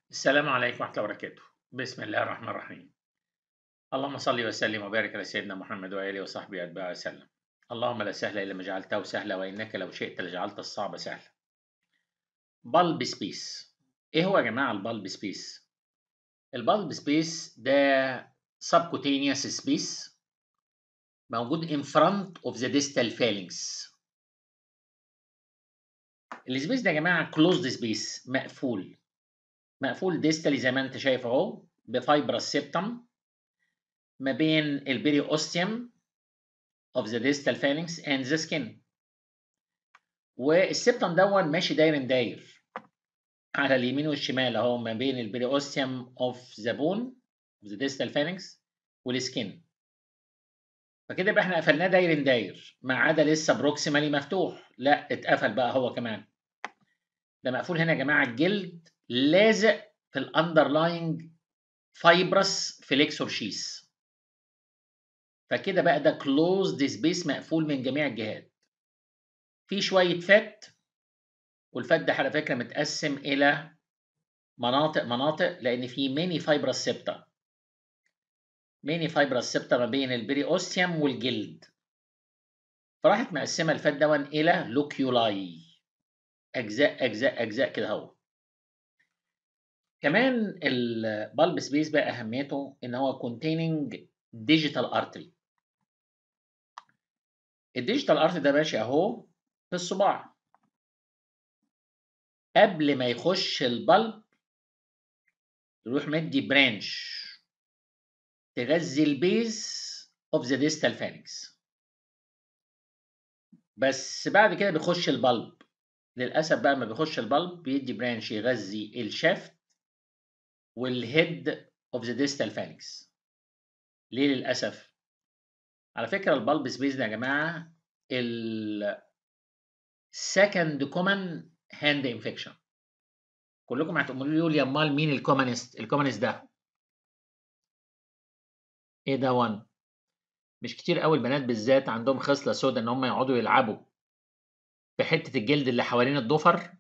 السلام عليكم ورحمة الله وبركاته. بسم الله الرحمن الرحيم. اللهم صل وسلم وبارك على سيدنا محمد وآله وصحبه أتباعه وسلم. اللهم لا سهل إلا ما جعلته سهلا وإنك لو شئت لجعلت الصعب سهلا. بالب سبيس. إيه هو يا جماعة البالب سبيس؟ البالب سبيس ده subcutaneous space موجود in front of the distal phalanx. السبيس ده يا جماعة closed space مقفول. مقفول ديستالي زي ما انت شايف اهو بفايبرس سيبتم ما بين البيري اوستيوم of the distal phalanx and the skin والسيبتم دون ماشي داير داير على اليمين والشمال اهو ما بين البيري اوستيوم of the bone of the distal phalanx والسكين فكده يبقى احنا قفلناه داير داير ما عدا لسه بروكسيمالي مفتوح لا اتقفل بقى هو كمان ده مقفول هنا يا جماعه الجلد لازق في الاندرلاينج فايبرس فليكسور شيس فكده بقى ده كلوزد سبيس مقفول من جميع الجهات في شويه فات والفات ده على فكره متقسم الى مناطق مناطق لان في ميني فايبرس سيبتا ميني فايبرس سيبتا ما بين البري اوستيوم والجلد فراحت مقسمه الفات دون الى لوكيولاي اجزاء اجزاء اجزاء كده اهو كمان البالب سبيس بقى اهميته ان هو containing digital artery الديجيتال ارتري ده ماشي اهو في الصباع قبل ما يخش البلب يروح مدي برانش تغذي البيز اوف ذا ديستال فانكس بس بعد كده بيخش البلب للاسف بقى ما بيخش البلب بيدي برانش يغذي الشافت والهيد اوف ذا ديستال فانكس ليه للاسف على فكره البلب سبيس ده يا جماعه ال second common hand infection كلكم هتقولوا لي امال مين الكومنست الكومنست ده ايه ده وان مش كتير قوي البنات بالذات عندهم خصله سوداء ان هم يقعدوا يلعبوا في حته الجلد اللي حوالين الضفر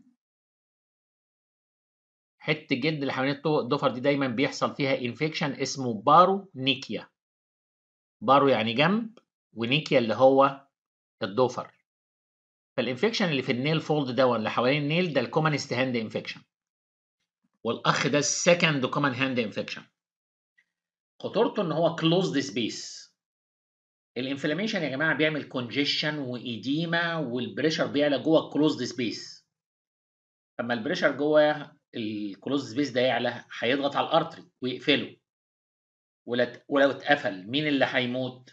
حته الجلد اللي حوالين الضفر دي دايما بيحصل فيها انفكشن اسمه بارو نيكيا بارو يعني جنب ونيكيا اللي هو الضفر فالانفكشن اللي في النيل فولد ده اللي حوالين النيل ده الكومنست هاند انفكشن والاخ ده السكند كومن هاند انفكشن خطورته ان هو كلوزد سبيس الانفلاميشن يا جماعه بيعمل كونجيشن وايديما والبريشر بيعلى جوه الكلوزد سبيس اما البريشر جوه الكلوز سبيس ده يعلى هيضغط على الارتري ويقفله ولو اتقفل مين اللي هيموت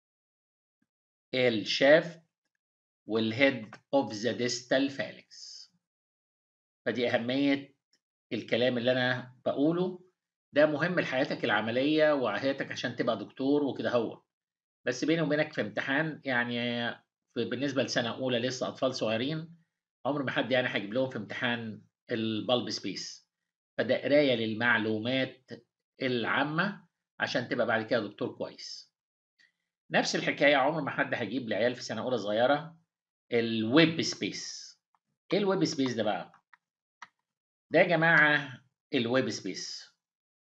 الشافت والهيد اوف ذا ديستال فالكس فدي اهميه الكلام اللي انا بقوله ده مهم لحياتك العمليه وحياتك عشان تبقى دكتور وكده هو بس بيني وبينك في امتحان يعني بالنسبه لسنه اولى لسه اطفال صغيرين عمر ما حد يعني هيجيب لهم في امتحان البالب سبيس فده قرايه للمعلومات العامه عشان تبقى بعد كده دكتور كويس نفس الحكايه عمر ما حد هيجيب لعيال في سنه اولى صغيره الويب سبيس ايه الويب سبيس ده بقى ده يا جماعه الويب سبيس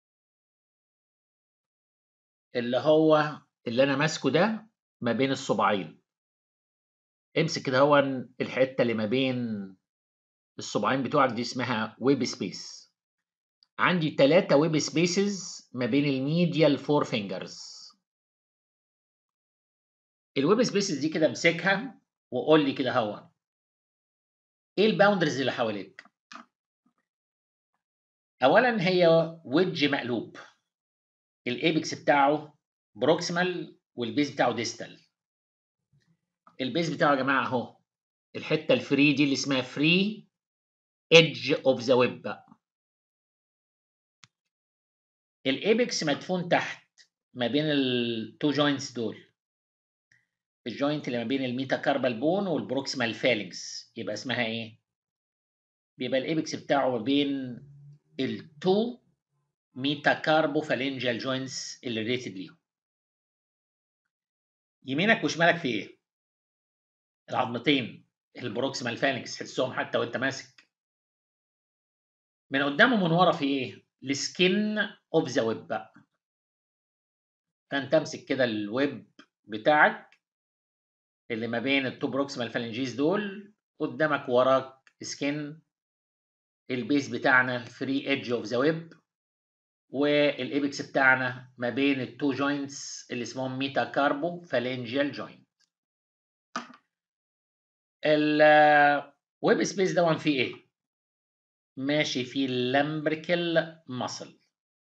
اللي هو اللي انا ماسكه ده ما بين الصباعين امسك كده هو الحته اللي ما بين الصباعين بتوعك دي اسمها ويب سبيس عندي ثلاثة ويب سبيسز ما بين الميديال فور فينجرز الويب سبيسز دي كده امسكها وقول لي كده هو ايه الباوندرز اللي حواليك اولا هي ويدج مقلوب الايبكس بتاعه بروكسيمال والبيز بتاعه ديستال البيز بتاعه يا جماعه اهو الحته الفري دي اللي اسمها فري edge of the web بقى الايبكس مدفون تحت ما بين التو جوينتس دول الجوينت اللي ما بين الميتاكاربال بون والبروكسيمال فالنكس يبقى اسمها ايه بيبقى الايبكس بتاعه ما بين التو ميتاكاربو فالنجال جوينتس اللي ريتد ليهم يمينك وشمالك في ايه العظمتين البروكسيمال فالنكس تحسهم حتى وانت ماسك من قدام ومن ورا في ايه السكين اوف ذا ويب بقى فانت تمسك كده الويب بتاعك اللي ما بين التو بروكسيمال فالنجيز دول قدامك وراك سكين البيس بتاعنا الفري ايدج اوف ذا ويب والايبكس بتاعنا ما بين التو جوينتس اللي اسمهم ميتا كاربو فالنجيال جوينت الويب سبيس ده فيه ايه ماشي فيه اللامبريكال ماسل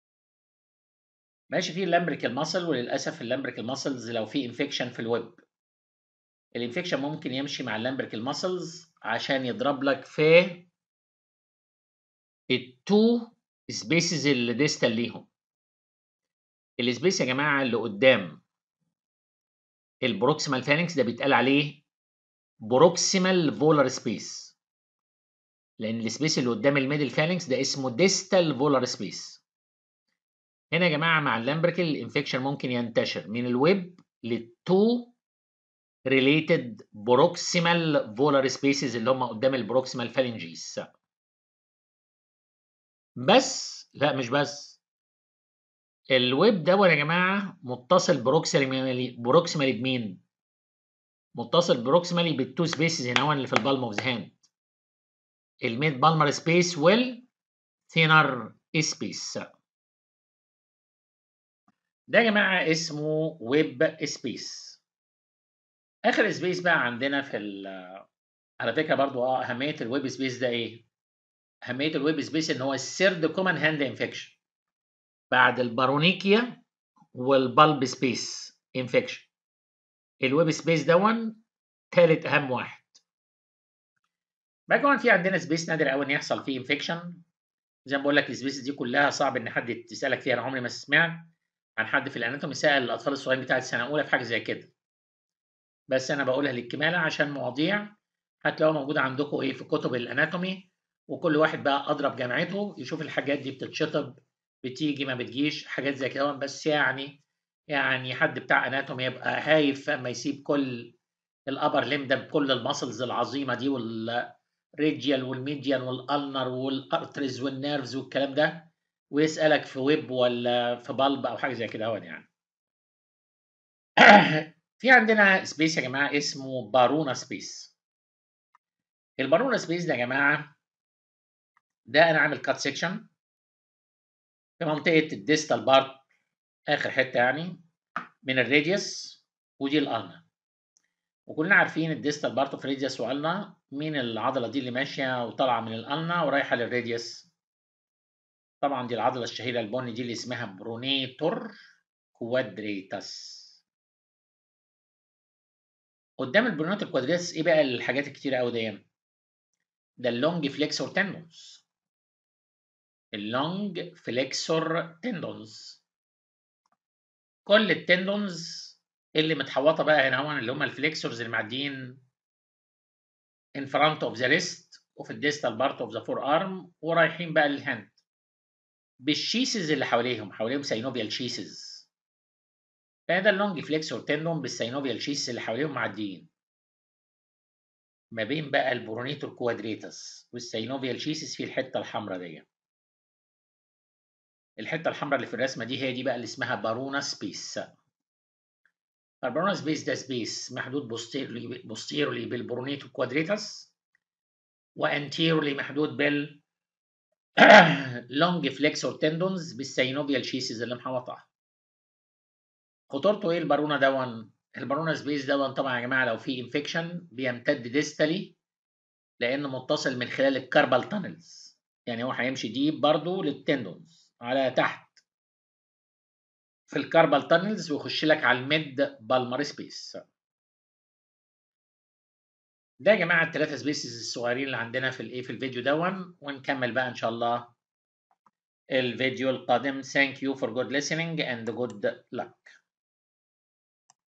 ماشي فيه اللامبريكال ماسل وللاسف اللامبريكال ماسلز لو في انفكشن في الويب الانفكشن ممكن يمشي مع اللامبريكال ماسلز عشان يضرب لك في التو سبيسز اللي ديستال ليهم السبيس يا جماعه اللي قدام البروكسيمال فانكس ده بيتقال عليه بروكسيمال فولار سبيس لان السبيس اللي قدام الميدل فالنكس ده اسمه ديستال فولار سبيس هنا يا جماعه مع اللامبريكال الانفكشن ممكن ينتشر من الويب للتو related proximal volar spaces اللي هم قدام البروكسيمال فالنجيز بس لا مش بس الويب ده يا جماعه متصل بروكسيمالي بروكسيمالي بمين؟ متصل بروكسيمالي بالتو سبيسز هنا اللي في البالم اوف ذا هاند الميد بالمر سبيس وال ثينر سبيس ده يا جماعه اسمه ويب سبيس اخر سبيس بقى عندنا في على فكره برضو اه اهميه الويب سبيس ده ايه اهميه الويب سبيس ان هو السيرد كومن هاند انفكشن بعد البارونيكيا والبالب سبيس انفكشن الويب سبيس دون ثالث اهم واحد بقى كمان في عندنا سبيس نادر قوي ان يحصل فيه انفكشن زي ما بقول لك السبيس دي كلها صعب ان حد تسالك فيها انا عمري ما سمعت عن حد في الاناتومي سال الاطفال الصغيرين بتاعت السنه الاولى في حاجه زي كده بس انا بقولها للكماله عشان مواضيع هتلاقوها موجوده عندكم ايه في كتب الاناتومي وكل واحد بقى اضرب جامعته يشوف الحاجات دي بتتشطب بتيجي ما بتجيش حاجات زي كده بس يعني يعني حد بتاع اناتومي يبقى هايف اما يسيب كل الابر ليم ده بكل المسلز العظيمه دي والريجيال والميديان والالنر والارتريز والنيرفز والكلام ده ويسالك في ويب ولا في بلب او حاجه زي كده هون يعني في عندنا سبيس يا جماعه اسمه بارونا سبيس البارونا سبيس ده يا جماعه ده انا عامل كات سيكشن في منطقه الديستال بارت اخر حته يعني من الراديوس ودي الالنا وكلنا عارفين الديستال بارت اوف راديوس والنا مين العضله دي اللي ماشيه وطالعه من الالنا ورايحه للراديوس طبعا دي العضله الشهيره البني دي اللي اسمها برونيتور كوادريتاس قدام البرونيتور كوادريتاس ايه بقى الحاجات الكتيره قوي دي ده اللونج فليكسور تندونز اللونج فليكسور تندونز كل التندونز اللي متحوطه بقى هنا هون اللي هم الفليكسورز اللي معديين in front of the wrist وفي الديستال بارت اوف ذا فور ارم ورايحين بقى للهاند بالشيسز اللي حواليهم حواليهم سينوفيال شيسز فهذا اللونج فليكسور تندون بالسينوفيال شيسز اللي حواليهم معديين ما بين بقى البرونيتور كوادريتس والسينوفيال شيسز في الحته الحمراء دي الحته الحمراء اللي في الرسمه دي هي دي بقى اللي اسمها بارونا سبيس البارونا سبيس ده سبيس محدود بوستيرلي بوستيرلي بالبرونيتو كوادريتس وانتيرلي محدود بال لونج فليكسور تندونز بالسينوفيال شيسز اللي محوطها خطورته ايه البارونا دون البارونا سبيس دون طبعا يا جماعه لو في انفكشن بيمتد ديستالي لانه متصل من خلال الكاربال تانلز يعني هو هيمشي ديب برضه للتندونز على تحت في الكاربال تانلز ويخش لك على الميد بالمر سبيس ده يا جماعه الثلاثه سبيسز الصغيرين اللي عندنا في الايه في الفيديو دون ونكمل بقى ان شاء الله الفيديو القادم thank you for good listening and good luck